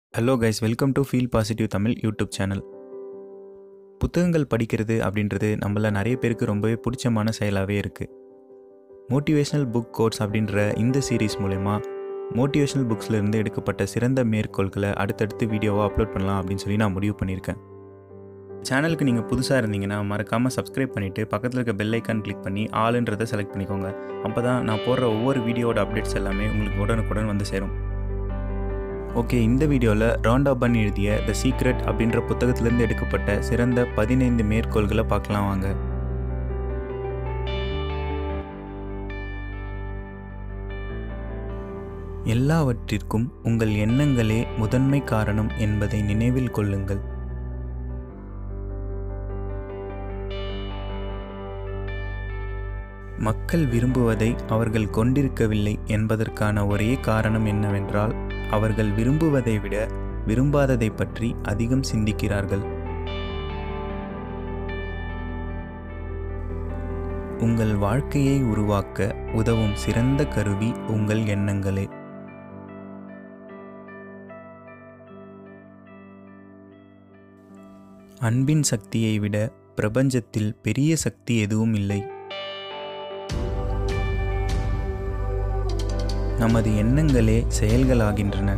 hello guys welcome to feel positive Tamil YouTube channel புத்தகங்கள் படிக்கிறது அப்படின்றது நம்மள நிறைய பேருக்கு ரொம்பவே பிடிச்சமான செயலாகவே இருக்குது மோட்டிவேஷனல் புக் கோட்ஸ் அப்படின்ற இந்த சீரீஸ் மூலயமா மோட்டிவேஷனல் புக்ஸ்லேருந்து எடுக்கப்பட்ட சிறந்த மேற்கோள்களை அடுத்தடுத்து வீடியோவாக அப்லோட் பண்ணலாம் அப்படின்னு சொல்லி நான் முடிவு பண்ணியிருக்கேன் சேனலுக்கு நீங்கள் புதுசாக இருந்தீங்கன்னா மறக்காமல் சப்ஸ்கிரைப் பண்ணிவிட்டு பக்கத்தில் இருக்க பெல் ஐக்கான் கிளிக் பண்ணி ஆளுன்றதை செலக்ட் பண்ணிக்கோங்க அப்போ தான் நான் போடுற ஒவ்வொரு வீடியோட அப்டேட்ஸ் எல்லாமே உங்களுக்கு உடனுக்குடன் வந்து சேரும் ஓகே இந்த வீடியோவில் ராண்டா பன் எழுதிய த சீக்ரெட் அப்படின்ற புத்தகத்திலிருந்து எடுக்கப்பட்ட சிறந்த பதினைந்து மேற்கோள்களை பார்க்கலாம் வாங்க எல்லாவற்றிற்கும் உங்கள் எண்ணங்களே முதன்மை காரணம் என்பதை நினைவில் கொள்ளுங்கள் மக்கள் விரும்புவதை அவர்கள் கொண்டிருக்கவில்லை என்பதற்கான ஒரே காரணம் என்னவென்றால் அவர்கள் விரும்புவதை விட விரும்பாததை பற்றி அதிகம் சிந்திக்கிறார்கள் உங்கள் வாழ்க்கையை உருவாக்க உதவும் சிறந்த கருவி உங்கள் எண்ணங்களே அன்பின் சக்தியை விட பிரபஞ்சத்தில் பெரிய சக்தி எதுவும் இல்லை நமது எண்ணங்களே செயல்களாகின்றன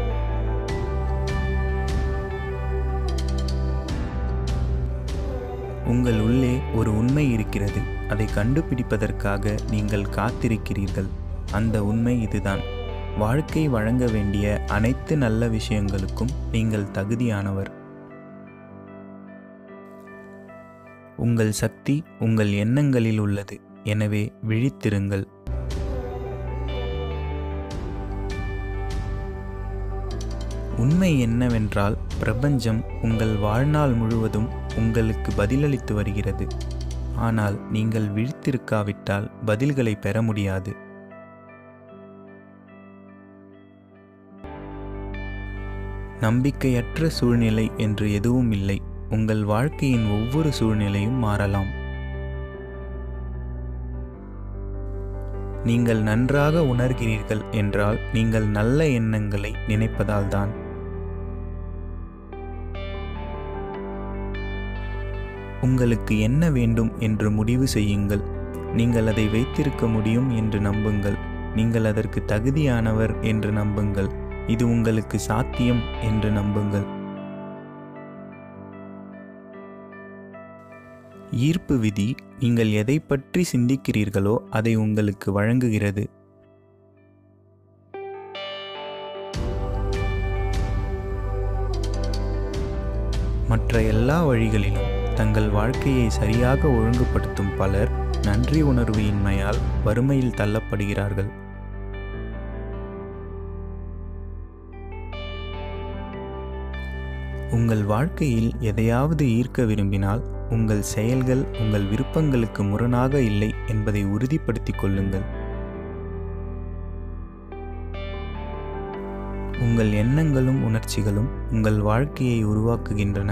உங்கள் உள்ளே ஒரு உண்மை இருக்கிறது அதை கண்டுபிடிப்பதற்காக நீங்கள் காத்திருக்கிறீர்கள் அந்த உண்மை இதுதான் வாழ்க்கை வழங்க வேண்டிய அனைத்து நல்ல விஷயங்களுக்கும் நீங்கள் தகுதியானவர் உங்கள் சக்தி உங்கள் எண்ணங்களில் உள்ளது எனவே விழித்திருங்கள் உண்மை என்னவென்றால் பிரபஞ்சம் உங்கள் வாழ்நாள் முழுவதும் உங்களுக்கு பதிலளித்து வருகிறது ஆனால் நீங்கள் விழித்திருக்காவிட்டால் பதில்களை பெற முடியாது நம்பிக்கையற்ற சூழ்நிலை என்று எதுவும் இல்லை உங்கள் வாழ்க்கையின் ஒவ்வொரு சூழ்நிலையும் மாறலாம் நீங்கள் நன்றாக உணர்கிறீர்கள் என்றால் நீங்கள் நல்ல எண்ணங்களை நினைப்பதால்தான் உங்களுக்கு என்ன வேண்டும் என்று முடிவு செய்யுங்கள் நீங்கள் அதை வைத்திருக்க முடியும் என்று நம்புங்கள் நீங்கள் அதற்கு தகுதியானவர் என்று நம்புங்கள் இது உங்களுக்கு சாத்தியம் என்று நம்புங்கள் ஈர்ப்பு விதி நீங்கள் எதை பற்றி சிந்திக்கிறீர்களோ அதை உங்களுக்கு வழங்குகிறது மற்ற எல்லா வழிகளிலும் தங்கள் வாழ்க்கையை சரியாக ஒழுங்குபடுத்தும் பலர் நன்றி உணர்வு இன்மையால் வறுமையில் தள்ளப்படுகிறார்கள் உங்கள் வாழ்க்கையில் எதையாவது ஈர்க்க விரும்பினால் உங்கள் செயல்கள் உங்கள் விருப்பங்களுக்கு முரணாக இல்லை என்பதை உறுதிப்படுத்திக் கொள்ளுங்கள் உங்கள் எண்ணங்களும் உணர்ச்சிகளும் உங்கள் வாழ்க்கையை உருவாக்குகின்றன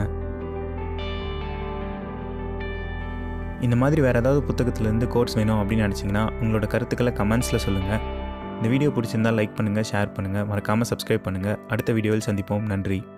இந்த மாதிரி வேறு ஏதாவது புத்தகத்திலேருந்து கோர்ஸ் வேணும் அப்படின்னு நினச்சிங்கன்னா உங்களோட கருத்துக்களை கமெண்ட்ஸில் சொல்லுங்கள் இந்த வீடியோ பிடிச்சிருந்தால் லைக் பண்ணுங்கள் ஷேர் பண்ணுங்கள் மறக்காமல் சப்ஸ்கிரைப் பண்ணுங்கள் அடுத்த வீடியோவில் சந்திப்போம் நன்றி